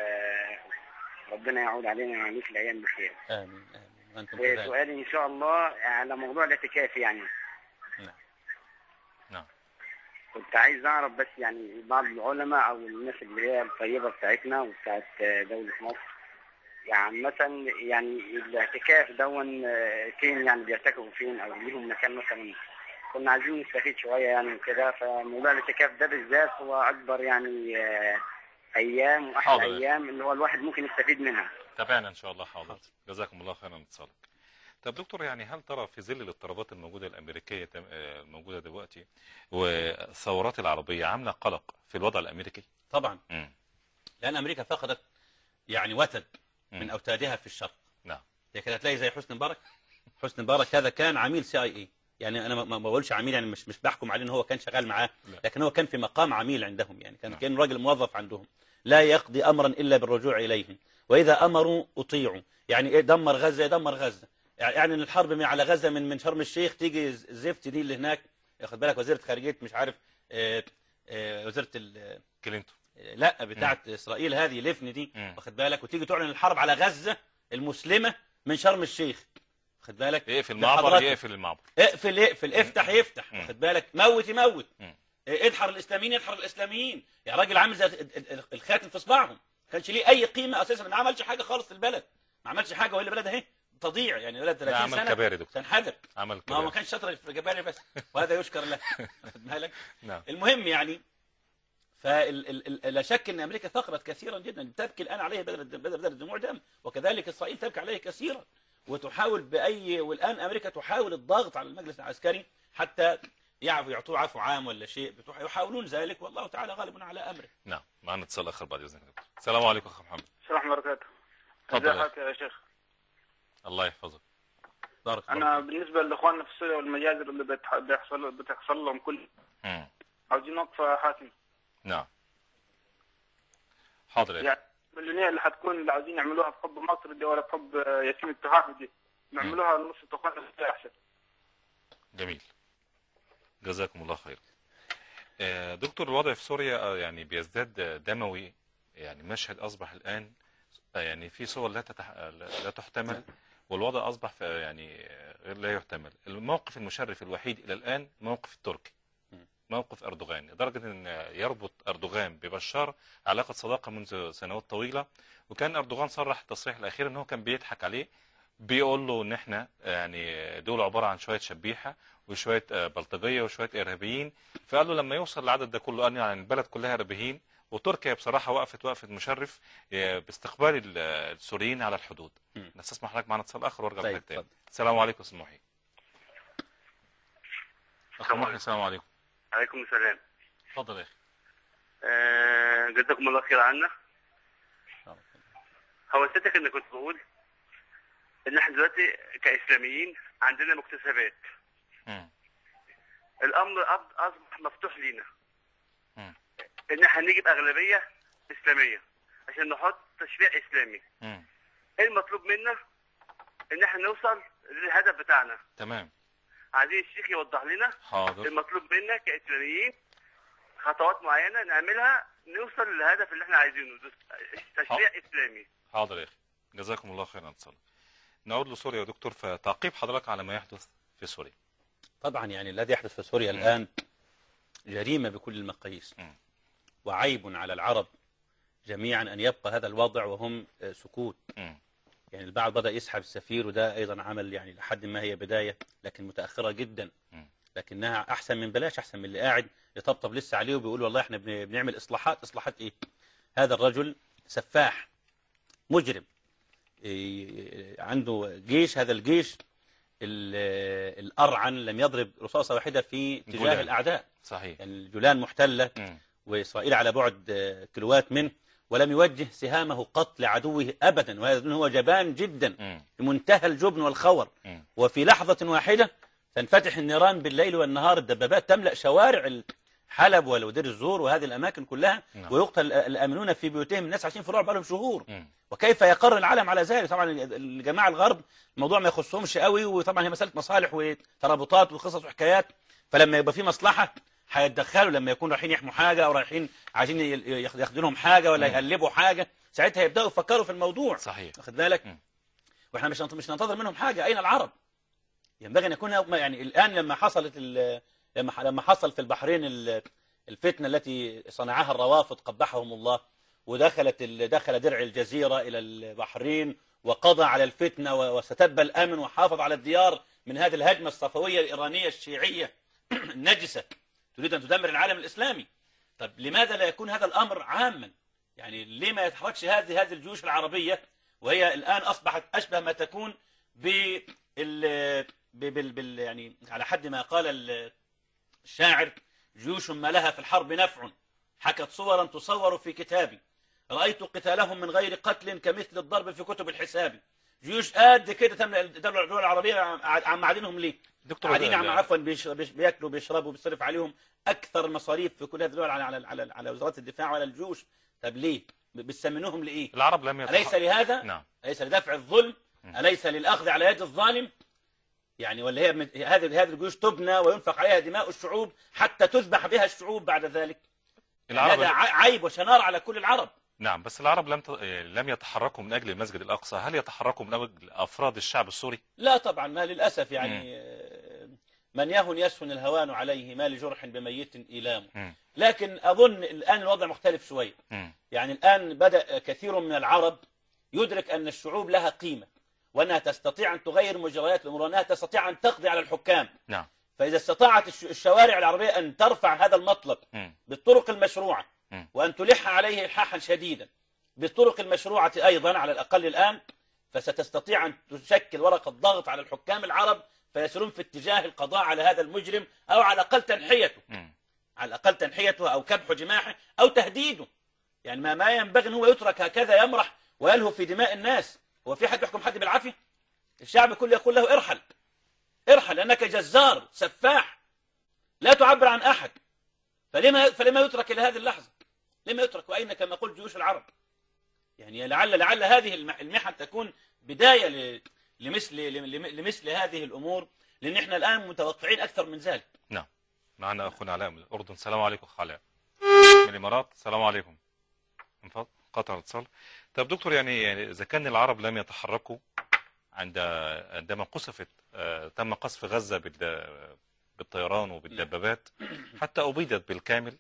وربنا يعود علينا وعليك الايام بخير آمين آمين وأنتم كذلك وسؤالي ان شاء الله على موضوع الاعتكاف يعني نعم نعم كنت عايز اعرف بس يعني بعض العلماء او الناس اللي هي الطيبه بتاعتنا وبتاعت دوله مصر يعني مثلا يعني الاعتكاف دون آه، فين يعني بيعتكفوا فين او ليهم مكان مثلا كنا عايزين نستفيد شويه يعني وكده فموضوع الاعتكاف ده بالذات هو اكبر يعني آه، ايام واحلى حاضر. ايام اللي هو الواحد ممكن يستفيد منها تابعنا ان شاء الله حاضر جزاكم الله خيرا اتصالك طب دكتور يعني هل ترى في ظل الاضطرابات الموجوده الامريكيه تم- آه، الموجوده دلوقتي والثورات العربيه عامله قلق في الوضع الامريكي؟ طبعا امم لأن أمريكا فقدت يعني وتد من مم. أوتادها في الشرق نعم لكن هتلاقي زي حسني مبارك حسني مبارك هذا كان عميل سي اي اي يعني انا ما ما بقولش عميل يعني مش مش بحكم عليه ان هو كان شغال معاه لا. لكن هو كان في مقام عميل عندهم يعني كان نعم. كان راجل موظف عندهم لا يقضي امرا الا بالرجوع اليهم واذا امروا اطيعوا يعني ايه دمر غزه يدمر غزه يعني إن الحرب من على غزه من من شرم الشيخ تيجي ز- الزفت دي اللي هناك ياخد بالك وزيره خارجيه مش عارف آه، آه، وزيره ال- كلينتون لا بتاعت اسرائيل هذه لفن دي مم. واخد بالك وتيجي تعلن الحرب على غزه المسلمه من شرم الشيخ واخد بالك يقفل ده معبر حضرتك. يقفل المعبر اقفل اقفل افتح يفتح مم. واخد بالك موت يموت مم. إيه، ادحر الاسلاميين يدحر الاسلاميين يا راجل عامل زي ال- ال- ال- الخاتم في صباعهم ما كانش ليه اي قيمه اساسا ما عملش حاجه خالص في البلد ما عملش حاجه والا البلد اهي تضيع يعني بلد ده 30 عمل سنه كباري دكتور تنحدر عمل ما هو ما كباري كانش شاطر في جباري بس وهذا يشكر له واخد بالك نعم المهم يعني فلا شك ان امريكا ثغرت كثيرا جدا تبكي الان عليه بدل بدل بدل الدموع دم وكذلك اسرائيل تبكي عليه كثيرا وتحاول باي والان امريكا تحاول الضغط على المجلس العسكري حتى يعفو يعطوه عفو عام ولا شيء بتح- يحاولون ذلك والله تعالى غالب على امره نعم معنا اتصال اخر بعد اذنك يا دكتور السلام عليكم اخ محمد السلام عليكم وبركاته اتفضل ازي يا حضرتك يا شيخ الله يحفظك بارك انا الله بالنسبه لاخواننا في سوريا والمجازر اللي بتح- بيحصل بتحصل لهم كل مم. عاوزين وقفه حاسمه نعم حاضر يا أخي. يعني المليونير اللي حتكون اللي عاوزين يعملوها بحب مصر دي ولا بحب ياسين التحافي دي نعملوها لنص اخواننا في سوريا احسن جميل جزاكم الله خير آه، دكتور الوضع في سوريا آه، يعني بيزداد آه، دموي يعني مشهد أصبح الآن آه، يعني في صور لا, تتح... آه، لا لا تحتمل والوضع أصبح في آه، يعني آه، غير لا يحتمل الموقف المشرف الوحيد إلى الآن موقف التركي موقف أردوغان لدرجة أن يربط أردوغان ببشار علاقة صداقة منذ سنوات طويلة وكان أردوغان صرح التصريح الأخير أنه كان بيضحك عليه بيقول له ان احنا يعني دول عباره عن شويه شبيحه وشويه آه، بلطجيه وشويه ارهابيين فقال له لما يوصل العدد ده كله قال يعني البلد كلها ارهابيين وتركيا بصراحه وقفت وقفه مشرف آه، باستقبال ال- السوريين على الحدود مم. نستسمح حضرتك معنا اتصال اخر وارجع طيب، لحضرتك تاني اتفضل. السلام عليكم استاذ محي اخ محي السلام عليكم عليكم السلام اتفضل يا اخي آه، جزاكم الله خير عنا بارك هو سيادتك اللي كنت بقول ان احنا دلوقتي كاسلاميين عندنا مكتسبات مم. الامر أب- اصبح مفتوح لينا مم. ان احنا نجيب اغلبيه اسلاميه عشان نحط تشريع اسلامي مم. ايه المطلوب منا ان احنا نوصل للهدف بتاعنا تمام عايزين الشيخ يوضح لنا حاضر المطلوب منا كاسلاميين خطوات معينه نعملها نوصل للهدف اللي احنا عايزينه تشريع اسلامي حاضر يا اخي جزاكم الله خيرا اتصال نعود لسوريا يا دكتور فتعقيب حضرتك على ما يحدث في سوريا طبعا يعني الذي يحدث في سوريا مم. الآن جريمة بكل المقاييس مم. وعيب على العرب جميعا أن يبقى هذا الوضع وهم آه، سكوت مم. يعني البعض بدأ يسحب السفير وده أيضا عمل يعني لحد ما هي بداية لكن متأخرة جدا مم. لكنها احسن من بلاش احسن من اللي قاعد يطبطب لسه عليه وبيقول والله احنا بن- بنعمل اصلاحات اصلاحات ايه هذا الرجل سفاح مجرم إيه، عنده جيش هذا الجيش ال- الارعن لم يضرب رصاصه واحده في اتجاه جولان. الاعداء صحيح يعني الجولان محتله مم. وإسرائيل على بعد آه، كيلوات منه ولم يوجه سهامه قتل عدوه أبدا وهذا هو جبان جدا مم. بمنتهى الجبن والخور مم. وفي لحظة واحدة تنفتح النيران بالليل والنهار الدبابات تملأ شوارع حلب ودير الزور وهذه الأماكن كلها نعم. ويقتل الآمنون في بيوتهم الناس عايشين في رعب بقالهم شهور مم. وكيف يقر العالم على ذلك طبعا الجماعة الغرب الموضوع ما يخصهمش قوي وطبعا هي مسألة مصالح وترابطات وقصص وحكايات فلما يبقى في مصلحة هيتدخلوا لما يكونوا رايحين يحموا حاجة أو رايحين عايزين ي- ياخد- ياخدوا لهم حاجة ولا مم. يهلبوا حاجة ساعتها يبدأوا يفكروا في الموضوع صحيح واخد بالك مم. واحنا مش ننت- مش ننتظر منهم حاجة أين العرب ينبغي أن يكون يعني الآن لما حصلت ال- لما ح- لما حصل في البحرين ال- الفتنة التي صنعها الروافض قبحهم الله ودخلت ال- دخل درع الجزيرة إلى البحرين وقضى على الفتنة و- واستتب الأمن وحافظ على الديار من هذه الهجمة الصفوية الإيرانية الشيعية النجسة تريد أن تدمر العالم الإسلامي طب لماذا لا يكون هذا الأمر عاما يعني ليه ما يتحركش هذه هذه الجيوش العربية وهي الآن أصبحت أشبه ما تكون بال بال بال يعني على حد ما قال ال- الشاعر جيوش ما لها في الحرب نفع حكت صورا تصور في كتابي رأيت قتالهم من غير قتل كمثل الضرب في كتب الحساب جيوش قد كده تملأ الدولة الدول العربية عم عم معادنهم ليه دكتور قاعدين عم ال- عفوا بيش- بيش- بياكلوا بيشربوا بيصرف عليهم اكثر مصاريف في كل هذه الدول على على على, على وزارات الدفاع وعلى الجيوش طب ليه ب- بتسمنوهم لايه العرب لم اليس يتح... لهذا نعم أليس لدفع الظلم م. أليس للأخذ على يد الظالم يعني ولا هي من- هذه هذه الجيوش تبنى وينفق عليها دماء الشعوب حتى تذبح بها الشعوب بعد ذلك يعني العرب هذا ع- عيب وشنار على كل العرب نعم بس العرب لم ت... لم يتحركوا من أجل المسجد الأقصى هل يتحركوا من أجل أفراد الشعب السوري لا طبعا ما للأسف يعني آه، من يهن يسهن الهوان عليه ما لجرح بميت إيلام مم. لكن أظن الآن الوضع مختلف شوية مم. يعني الآن بدأ كثير من العرب يدرك أن الشعوب لها قيمة وأنها تستطيع أن تغير مجريات الأمور وأنها تستطيع أن تقضي على الحكام نعم فإذا استطاعت الش- الشوارع العربية أن ترفع هذا المطلب مم. بالطرق المشروعة مم. وأن تلح عليه إلحاحا شديدا بالطرق المشروعة أيضا على الأقل الآن فستستطيع أن تشكل ورقة ضغط على الحكام العرب فيسيرون في اتجاه القضاء على هذا المجرم أو على الأقل تنحيته مم. على الأقل تنحيته أو كبح جماحه أو تهديده يعني ما ما ينبغي أن هو يترك هكذا يمرح ويلهو في دماء الناس هو في حد يحكم حد بالعافية الشعب كله يقول له ارحل ارحل لأنك جزار سفاح لا تعبر عن أحد فلما فلما يترك إلى هذه اللحظة لما يترك وأين كما قلت جيوش العرب يعني لعل لعل هذه الم- المحن تكون بداية ل- لمثل لم- لمثل هذه الأمور لأن احنا الآن متوقعين أكثر من ذلك نعم معنا أخونا علاء من الأردن السلام عليكم أخ علاء من الإمارات السلام عليكم من فضل قطع الاتصال طب دكتور يعني يعني إذا كان العرب لم يتحركوا عند عندما قصفت آه، تم قصف غزة بال- بالطيران وبالدبابات حتى أبيدت بالكامل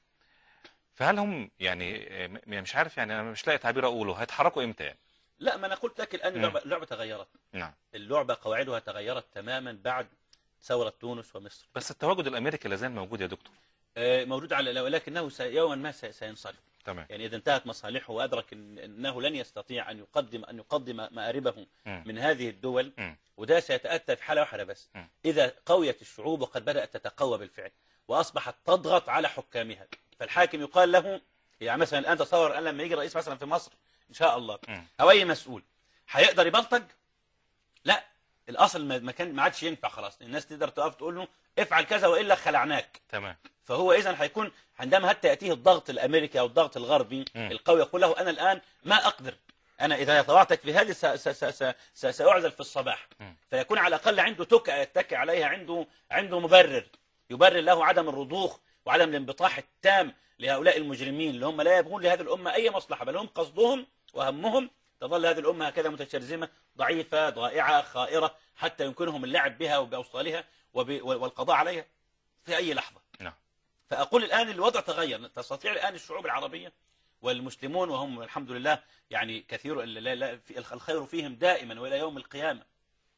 فهل هم يعني آه، م- مش عارف يعني أنا مش لاقي تعبير أقوله هيتحركوا إمتى يعني لا ما أنا قلت لك الآن مم. اللعبة, اللعبة تغيرت نعم اللعبة قواعدها تغيرت تماما بعد ثورة تونس ومصر بس التواجد الأمريكي لازال موجود يا دكتور آه، موجود على ولكنه سي- يوما ما سي- سينصرف تمام يعني إذا انتهت مصالحه وأدرك إن- أنه لن يستطيع أن يقدم أن يقدم مآربه مم. من هذه الدول مم. وده سيتأتى في حالة واحدة بس مم. إذا قويت الشعوب وقد بدأت تتقوى بالفعل وأصبحت تضغط على حكامها فالحاكم يقال له يعني مثلا الآن تصور الآن لما يجي رئيس مثلا في مصر إن شاء الله مم. أو أي مسؤول هيقدر يبلطج لا الأصل ما ما كان ما عادش ينفع خلاص الناس تقدر تقف تقول له افعل كذا وإلا خلعناك تمام فهو اذا هيكون عندما حتى ياتيه الضغط الامريكي او الضغط الغربي مم. القوي يقول له انا الان ما اقدر انا اذا طوعتك في هذه س- س- س- س- س- ساعزل في الصباح مم. فيكون على الاقل عنده تكأ يتكئ عليها عنده عنده مبرر يبرر له عدم الرضوخ وعدم الانبطاح التام لهؤلاء المجرمين اللي هم لا يبغون لهذه الامه اي مصلحه بل هم قصدهم وهمهم تظل هذه الامه هكذا متشرذمه ضعيفه ضائعه خائره حتى يمكنهم اللعب بها وباوصالها وب- والقضاء عليها في اي لحظه نعم فأقول الآن الوضع تغير تستطيع الآن الشعوب العربية والمسلمون وهم الحمد لله يعني كثير لا لا في الخير فيهم دائما وإلى يوم القيامة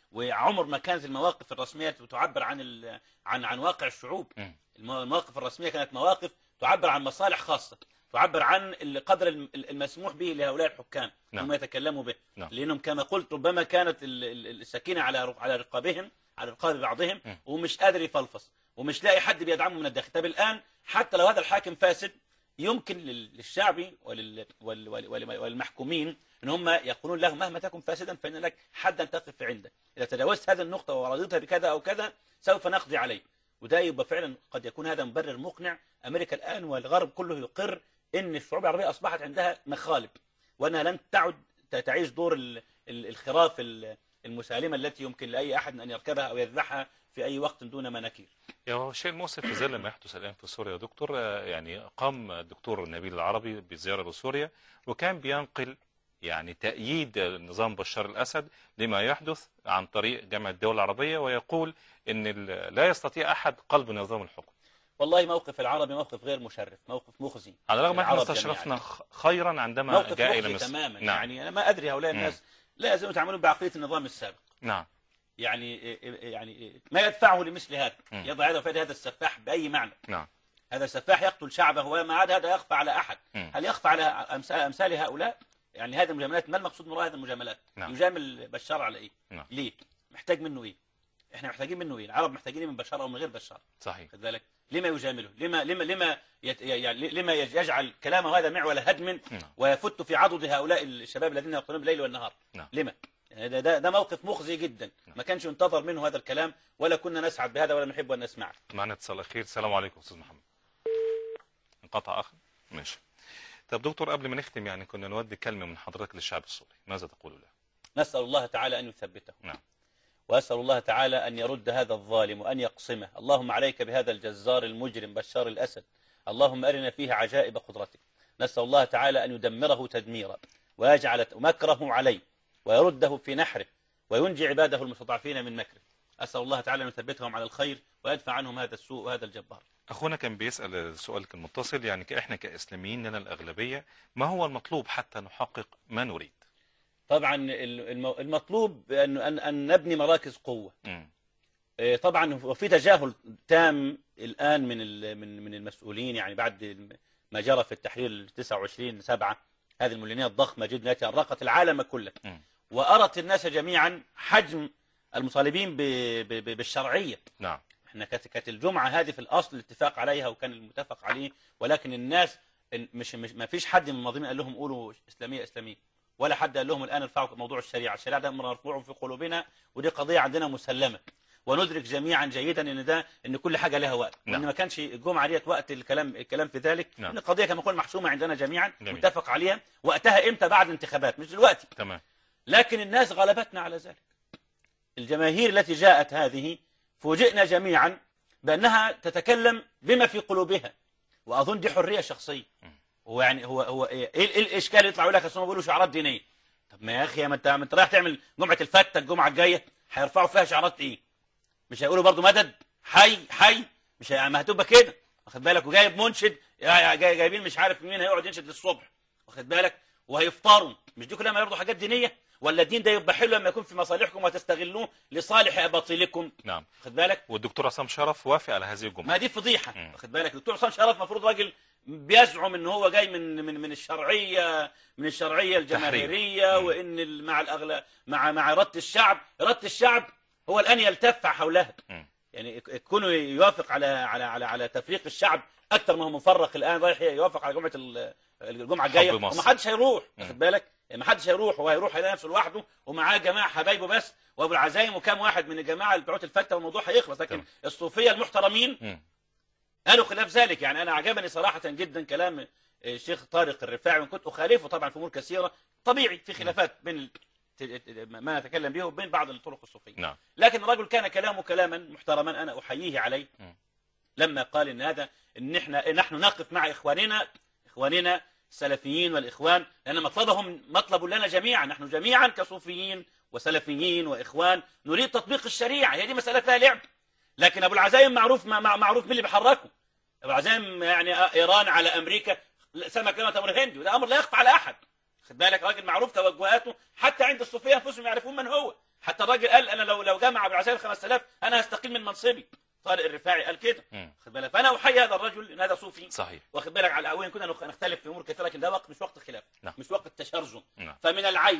وعمر ما كانت المواقف الرسميه تعبر عن ال... عن عن واقع الشعوب مم. المو- المواقف الرسميه كانت مواقف تعبر عن مصالح خاصه تعبر عن القدر الم- المسموح به لهؤلاء الحكام نعم. هم يتكلموا به نعم. لانهم كما قلت ربما كانت ال- ال- السكينه على رق- على رقابهم على رقاب بعضهم مم. ومش قادر يفلفص ومش لاقي حد بيدعمه من الداخل طب الان حتى لو هذا الحاكم فاسد يمكن لل- للشعب ولل... وال... وال... وال... والمحكومين ان هم يقولون له مهما تكن فاسدا فان لك حدا تقف عنده اذا تجاوزت هذه النقطه ورضيتها بكذا او كذا سوف نقضي عليك وده يبقى فعلا قد يكون هذا مبرر مقنع امريكا الان والغرب كله يقر ان الشعوب العربيه اصبحت عندها مخالب وانها لن تعد ت- تعيش دور ال- ال- الخراف ال- المسالمه التي يمكن لاي احد ان يركبها او يذبحها في اي وقت دون مناكير يعني هو الشيء المؤسف في ظل ما يحدث الآن في سوريا يا دكتور آه، يعني قام الدكتور نبيل العربي بزيارة لسوريا وكان بينقل يعني تأييد نظام بشار الأسد لما يحدث عن طريق جامعة الدول العربية ويقول أن ال- لا يستطيع أحد قلب نظام الحكم والله موقف العربي موقف غير مشرف موقف مخزي على الرغم أن احنا العرب استشرفنا جميعاً. خ- خيرا عندما موقف جاء إلى مخزي مصر تماما نعم يعني انا ما ادري هؤلاء مم. الناس لا يزالون يتعاملون بعقليه النظام السابق نعم يعني يعني ما يدفعه لمثل هذا مم. يضع يده في يد هذا السفاح باي معنى نعم هذا السفاح يقتل شعبه وما عاد هذا يخفى على احد مم. هل يخفى على امثال امثال هؤلاء يعني هذه المجاملات ما المقصود من وراء هذه المجاملات نعم. يجامل بشار على ايه نعم. ليه محتاج منه ايه احنا محتاجين منه ايه العرب محتاجين إيه من بشار او من غير بشار صحيح خد بالك لما يجامله لما لما لما يت... يعني لما يجعل كلامه هذا معول هدم نعم. ويفت في عضد هؤلاء الشباب الذين يقتلون بالليل والنهار نعم. لما يعني ده, ده, ده موقف مخزي جدا ما كانش ينتظر منه هذا الكلام ولا كنا نسعد بهذا ولا نحب ان نسمعه معنا اتصال أخير السلام عليكم أستاذ محمد انقطع أخ ماشي طب دكتور قبل ما نختم يعني كنا نودي كلمة من حضرتك للشعب السوري ماذا تقول له نسال الله تعالى ان يثبته نعم واسال الله تعالى ان يرد هذا الظالم وان يقسمه اللهم عليك بهذا الجزار المجرم بشار الاسد اللهم ارنا فيه عجائب قدرتك نسال الله تعالى ان يدمره تدميرا ويجعل مكره عليه ويرده في نحره وينجي عباده المستضعفين من مكره اسال الله تعالى ان يثبتهم على الخير ويدفع عنهم هذا السوء وهذا الجبار أخونا كان بيسأل سؤالك المتصل يعني كإحنا كإسلاميين لنا الأغلبية ما هو المطلوب حتى نحقق ما نريد طبعا الم- المطلوب ان ان أن نبني مراكز قوه مم. إيه، طبعا وفي تجاهل تام الآن من ال- من من المسؤولين يعني بعد ما جرى في التحرير 29 7 هذه المليونية الضخمة جدا التي أرقت العالم كله مم. وأرت الناس جميعا حجم المطالبين ب- ب- ب- بالشرعية نعم احنا كانت كانت الجمعة هذه في الأصل الاتفاق عليها وكان المتفق عليه ولكن الناس إن- مش مش ما فيش حد من المنظمين قال لهم قولوا إسلامية إسلامية ولا حد قال لهم الآن ارفعوا موضوع الشريعة الشريعة ده مرفوع في قلوبنا ودي قضية عندنا مسلمة وندرك جميعا جيدا ان ده ان كل حاجه لها وقت نعم. وان ما كانش الجمعه ديت وقت الكلام الكلام في ذلك نعم. ان القضيه كما قلنا محسومه عندنا جميعا جميل. متفق عليها وقتها امتى بعد الانتخابات مش دلوقتي تمام لكن الناس غلبتنا على ذلك الجماهير التي جاءت هذه فوجئنا جميعا بأنها تتكلم بما في قلوبها وأظن دي حرية شخصية هو يعني هو هو ايه إيه إيه الاشكال يطلع يقول لك اصل هم بيقولوا شعارات دينيه طب ما يا اخي ما انت ما انت رايح تعمل جمعه الفته الجمعه الجايه هيرفعوا فيها شعارات ايه مش هيقولوا برضو مدد حي حي مش هي... ما هتبقى كده واخد بالك وجايب منشد يا- يا- جاي جايبين مش عارف مين هيقعد ينشد للصبح واخد بالك وهيفطروا مش دي كلها ما برضه حاجات دينيه ولا الدين ده يبقى حلو لما يكون في مصالحكم وتستغلوه لصالح اباطيلكم نعم واخد بالك والدكتور عصام شرف وافق على هذه الجملة ما دي فضيحه مم. واخد بالك دكتور حسام شرف المفروض راجل بيزعم ان هو جاي من من من الشرعيه من الشرعيه الجماهيريه مم. وان ال- مع الاغلى مع مع اراده الشعب اراده الشعب هو الان يلتف حولها مم. يعني ك- كونه يوافق على على على على تفريق الشعب اكثر ما هو مفرق الان رايح يوافق على جمعه ال- الجمعه الجايه حب مصر. وما حدش هيروح مم. واخد بالك ما حدش هيروح هو هيروح هيلاقي نفسه لوحده ومعاه جماعه حبايبه بس وابو العزايم وكام واحد من الجماعه بتوع الفته والموضوع هيخلص لكن تمام. الصوفيه المحترمين مم. قالوا خلاف ذلك يعني انا عجبني صراحه جدا كلام الشيخ طارق الرفاعي وان كنت اخالفه طبعا في امور كثيره طبيعي في خلافات بين ال- ت- ما نتكلم به وبين بعض الطرق الصوفيه نعم لكن الرجل كان كلامه كلاما محترما انا احييه عليه مم. لما قال ان هذا ان احنا نحن نقف مع اخواننا اخواننا السلفيين والاخوان لان مطلبهم مطلب لنا جميعا نحن جميعا كصوفيين وسلفيين واخوان نريد تطبيق الشريعه هي دي مساله لها لعب لكن ابو العزايم معروف ما مع- معروف مين اللي بيحركه ابو العزايم يعني ايران على امريكا سمى كلمه امر هندي وده امر لا يخفى على احد خد بالك راجل معروف توجهاته حتى عند الصوفيه انفسهم يعرفون من هو حتى الراجل قال انا لو لو جمع بالعسائر 5000 انا هستقيل من منصبي طارق الرفاعي قال كده مم. واخد بالك فانا احيي هذا الرجل ان هذا صوفي صحيح واخد بالك على وين كنا نخ- نختلف في امور كثيره لكن ده وقت مش وقت خلاف نعم. مش وقت تشرذم نعم. فمن العيب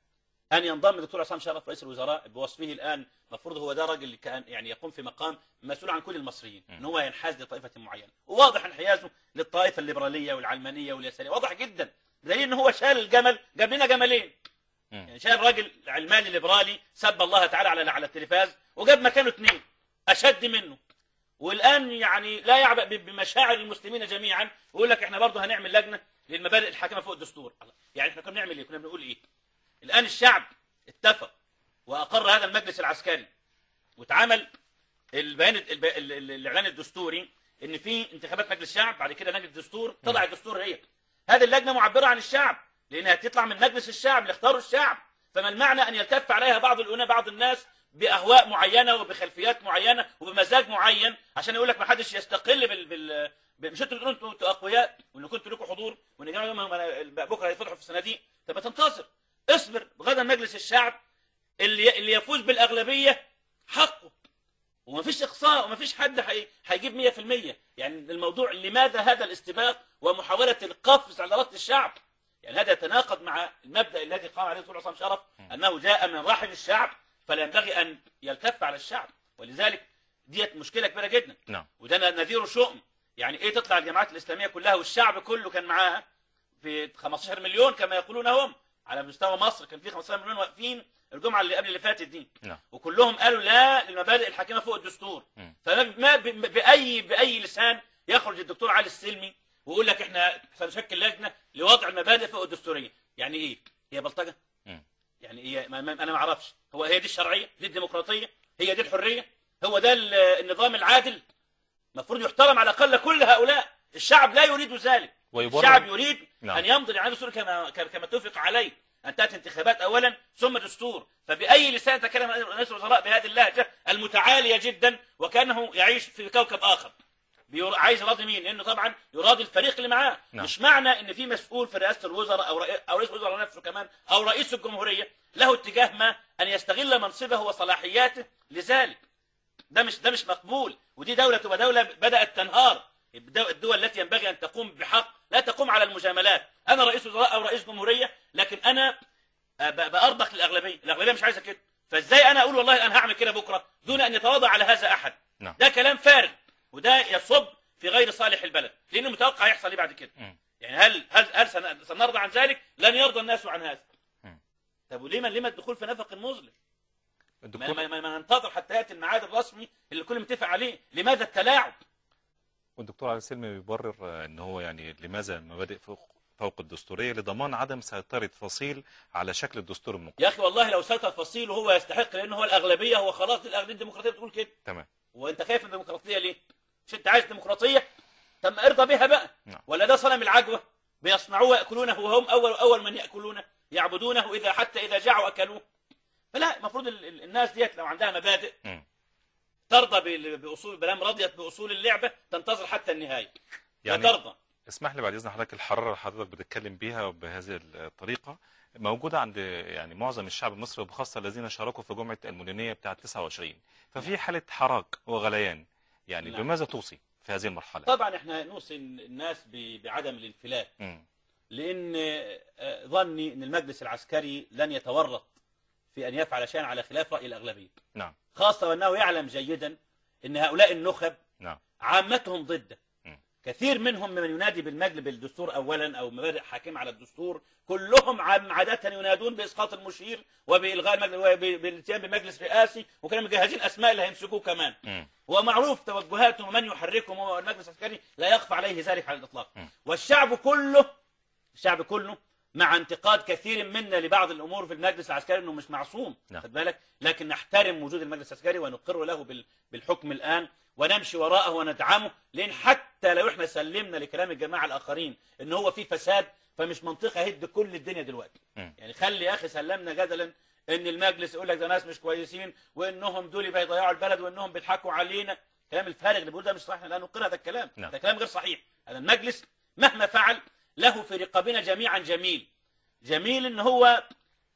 ان ينضم الدكتور عصام شرف رئيس الوزراء بوصفه الان المفروض هو ده راجل اللي كان يعني يقوم في مقام مسؤول عن كل المصريين ان هو ينحاز لطائفه معينه وواضح انحيازه للطائفه الليبراليه والعلمانيه واليساريه واضح جدا دليل ان هو شال الجمل جاب لنا جملين مم. يعني شايف راجل علماني ليبرالي سب الله تعالى على على التلفاز وجاب مكانه اثنين اشد منه والان يعني لا يعبأ ب- بمشاعر المسلمين جميعا ويقول لك احنا برضه هنعمل لجنه للمبادئ الحاكمه فوق الدستور يعني احنا كنا بنعمل ايه كنا بنقول ايه الان الشعب اتفق واقر هذا المجلس العسكري واتعمل البيان الب- ال- ال- الاعلان الدستوري ان في انتخابات مجلس الشعب بعد كده لجنه الدستور تضع الدستور هي هذه اللجنه معبره عن الشعب لانها تطلع من مجلس الشعب اللي اختاروا الشعب فما المعنى ان يلتف عليها بعض الأنا بعض الناس باهواء معينه وبخلفيات معينه وبمزاج معين عشان يقول لك ما حدش يستقل بال, بال... ب- مش انتوا بتقولوا انتوا انتوا اقوياء وان كنتوا لكم حضور وان جماعه يوم ما- بكره هيفتحوا في الصناديق طب ما تنتصر اصبر غدا مجلس الشعب اللي اللي يفوز بالاغلبيه حقه ومفيش اقصاء ومفيش حد هي- هيجيب 100% يعني الموضوع لماذا هذا الاستباق ومحاوله القفز على اراده الشعب يعني هذا يتناقض مع المبدا الذي قام عليه الدكتور عصام شرف انه جاء من رحم الشعب فلا ينبغي ان يلتف على الشعب ولذلك ديت مشكله كبيره جدا نعم وده نذير شؤم يعني ايه تطلع الجماعات الاسلاميه كلها والشعب كله كان معاها في 15 مليون كما يقولون هم على مستوى مصر كان في 15 مليون واقفين الجمعه اللي قبل اللي فاتت دي نعم وكلهم قالوا لا للمبادئ الحاكمه فوق الدستور مم. فما ب- باي باي لسان يخرج الدكتور علي السلمي ويقول لك احنا سنشكل لجنه لوضع المبادئ فوق الدستوريه يعني ايه هي بلطجه مم. يعني هي ما ما انا ما اعرفش هو هي دي الشرعيه دي الديمقراطيه هي دي الحريه هو ده ال- النظام العادل المفروض يحترم على الاقل كل هؤلاء الشعب لا يريد ذلك ويبرر- الشعب يريد نعم. ان يمضي على دستور كما كما اتفق عليه ان تاتي انتخابات اولا ثم دستور فباي لسان تكلم رئيس الوزراء بهذه اللهجه المتعاليه جدا وكانه يعيش في كوكب اخر بير... عايز يراضي مين؟ لانه طبعا يراضي الفريق اللي معاه نعم. مش معنى ان في مسؤول في رئاسه الوزراء او رئيس او رئيس الوزراء نفسه كمان او رئيس الجمهوريه له اتجاه ما ان يستغل منصبه وصلاحياته لذلك ده مش ده مش مقبول ودي دوله تبقى دوله بدات تنهار الدو- الدول التي ينبغي ان تقوم بحق لا تقوم على المجاملات انا رئيس وزراء او رئيس جمهوريه لكن انا ب- بارضخ للاغلبيه الاغلبيه مش عايزه كده فازاي انا اقول والله انا هعمل كده بكره دون ان يتواضع على هذا احد نعم. ده كلام فارغ وده يصب في غير صالح البلد لانه متوقع يحصل ايه بعد كده مم. يعني هل هل هل سن- سنرضى عن ذلك لن يرضى الناس عن هذا مم. طب ولما لما الدخول في نفق مظلم ما, الدكتور ما, ما, ما ننتظر حتى ياتي الميعاد الرسمي اللي الكل متفق عليه لماذا التلاعب والدكتور علي السلمي بيبرر آه، ان هو يعني لماذا المبادئ فوق فوق الدستوريه لضمان عدم سيطره فصيل على شكل الدستور المقبل يا اخي والله لو سيطر فصيل وهو يستحق لانه هو الاغلبيه هو خلاص الاغلبيه الديمقراطيه بتقول كده تمام وانت خايف من الديمقراطيه ليه؟ مش انت عايز ديمقراطيه؟ طب ما ارضى بها بقى نعم. ولا ده صنم العجوه بيصنعوه وياكلونه وهم اول اول من ياكلونه يعبدونه اذا حتى اذا جاعوا اكلوه فلا المفروض ال- ال- الناس ديت لو عندها مبادئ مم. ترضى بال- باصول بلام رضيت باصول اللعبه تنتظر حتى النهايه يعني لا ترضى اسمح لي بعد اذن حضرتك الحراره اللي حضرتك بتتكلم بيها بهذه الطريقه موجوده عند يعني معظم الشعب المصري وبخاصه الذين شاركوا في جمعه المدنيه بتاعه 29 ففي حاله حراك وغليان يعني نعم. بماذا توصي في هذه المرحله؟ طبعا احنا نوصي الناس ب- بعدم الانفلات مم. لان آه، ظني ان المجلس العسكري لن يتورط في ان يفعل شيئا على خلاف راي الاغلبيه نعم خاصه وانه يعلم جيدا ان هؤلاء النخب نعم عامتهم ضده مم. كثير منهم ممن ينادي بالمجل بالدستور اولا او مبادئ حاكمه على الدستور كلهم عم عاده ينادون باسقاط المشير وبالغاء المجلس وبالاتيان بمجلس رئاسي وكانوا مجهزين اسماء اللي هيمسكوه كمان مم. ومعروف توجهاتهم ومن يحركهم هو المجلس العسكري لا يخفى عليه ذلك على الاطلاق م. والشعب كله الشعب كله مع انتقاد كثير منا لبعض الامور في المجلس العسكري انه مش معصوم نعم. خد بالك لكن نحترم وجود المجلس العسكري ونقر له بال- بالحكم الان ونمشي وراءه وندعمه لان حتى لو احنا سلمنا لكلام الجماعه الاخرين ان هو في فساد فمش منطقه هد كل الدنيا دلوقتي مم. يعني خلي يا اخي سلمنا جدلا ان المجلس يقول لك ده ناس مش كويسين وانهم دول بيضيعوا البلد وانهم بيضحكوا علينا الكلام الفارغ اللي بيقول ده مش صحيح لا نقر هذا الكلام نعم. ده كلام غير صحيح هذا المجلس مهما فعل له في رقابنا جميعا جميل جميل ان هو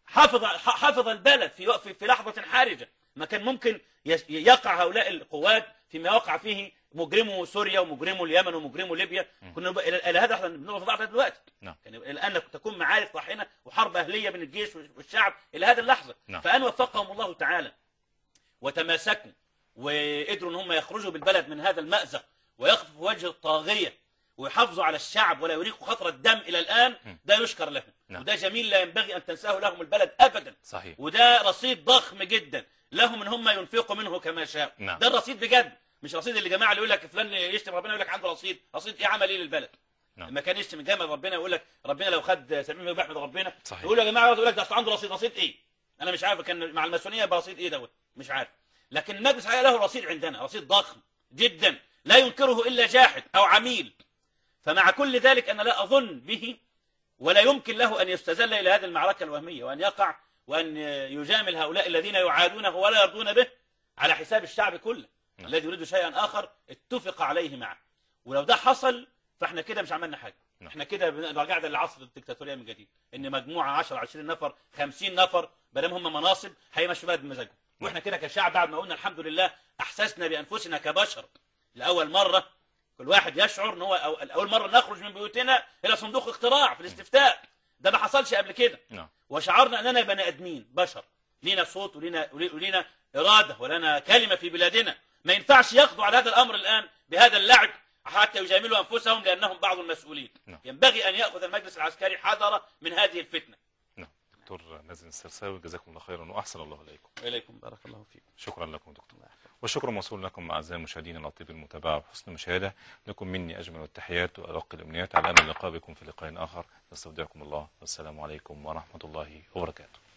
حافظ حافظ البلد في في في لحظة حرجة ما كان ممكن يس- يقع هؤلاء القوات فيما وقع فيه مجرمو سوريا ومجرمو اليمن ومجرمو ليبيا كنا نبقى الى إلى هذا احنا بنوصل ضعف دلوقتي نعم. كان الان تكون معارك طاحنه وحرب اهليه بين الجيش والشعب الى هذه اللحظه نعم. فان وفقهم الله تعالى وتماسكوا وقدروا ان هم يخرجوا بالبلد من هذا المأزق ويخفوا وجه الطاغيه ويحافظوا على الشعب ولا يريقوا خطر الدم الى الان ده يشكر لهم نعم. وده جميل لا ينبغي ان تنساه لهم البلد ابدا صحيح وده رصيد ضخم جدا لهم ان هم ينفقوا منه كما شاء نعم. ده الرصيد بجد مش رصيد اللي جماعه اللي يقول لك فلان يشتم ربنا يقول لك عنده رصيد رصيد ايه عمل ايه للبلد نعم. لما كان يشتم جامع ربنا يقول لك ربنا لو خد سبيل ما بيحمد ربنا صحيح. يقول يا جماعه يقول لك ده اصل عنده رصيد رصيد ايه انا مش عارف كان مع الماسونيه يبقى رصيد ايه دوت مش عارف لكن المجلس العالي له رصيد عندنا رصيد ضخم جدا لا ينكره الا جاحد او عميل فمع كل ذلك انا لا اظن به ولا يمكن له أن يستزل إلى هذه المعركة الوهمية وأن يقع وأن يجامل هؤلاء الذين يعادونه ولا يرضون به على حساب الشعب كله نعم. الذي يريد شيئا آخر اتفق عليه معه ولو ده حصل فاحنا كده مش عملنا حاجة نعم. احنا كده بن- رجعنا لعصر الدكتاتورية من جديد ان مجموعة 10 20 نفر 50 نفر بدل هم مناصب هيمشوا بلد بمزاجهم واحنا كده كشعب بعد ما قلنا الحمد لله احسسنا بانفسنا كبشر لاول مرة كل واحد يشعر ان هو أو- اول مرة نخرج من بيوتنا الى صندوق اقتراع في الاستفتاء ده ما حصلش قبل كده نعم وشعرنا اننا بني ادمين بشر لينا صوت ولينا ولينا اراده ولنا كلمه في بلادنا ما ينفعش ياخذوا على هذا الامر الان بهذا اللعب حتى يجاملوا انفسهم لانهم بعض المسؤولين نعم. ينبغي ان ياخذ المجلس العسكري حذره من هذه الفتنه نعم دكتور مازن السرساوي جزاكم الله خيرا واحسن الله اليكم اليكم بارك الله فيكم شكرا لكم دكتور والشكر موصول لكم اعزائي المشاهدين على طيب المتابعه وحسن المشاهده لكم مني اجمل التحيات وارق الامنيات على امل اللقاء بكم في لقاء اخر نستودعكم الله والسلام عليكم ورحمه الله وبركاته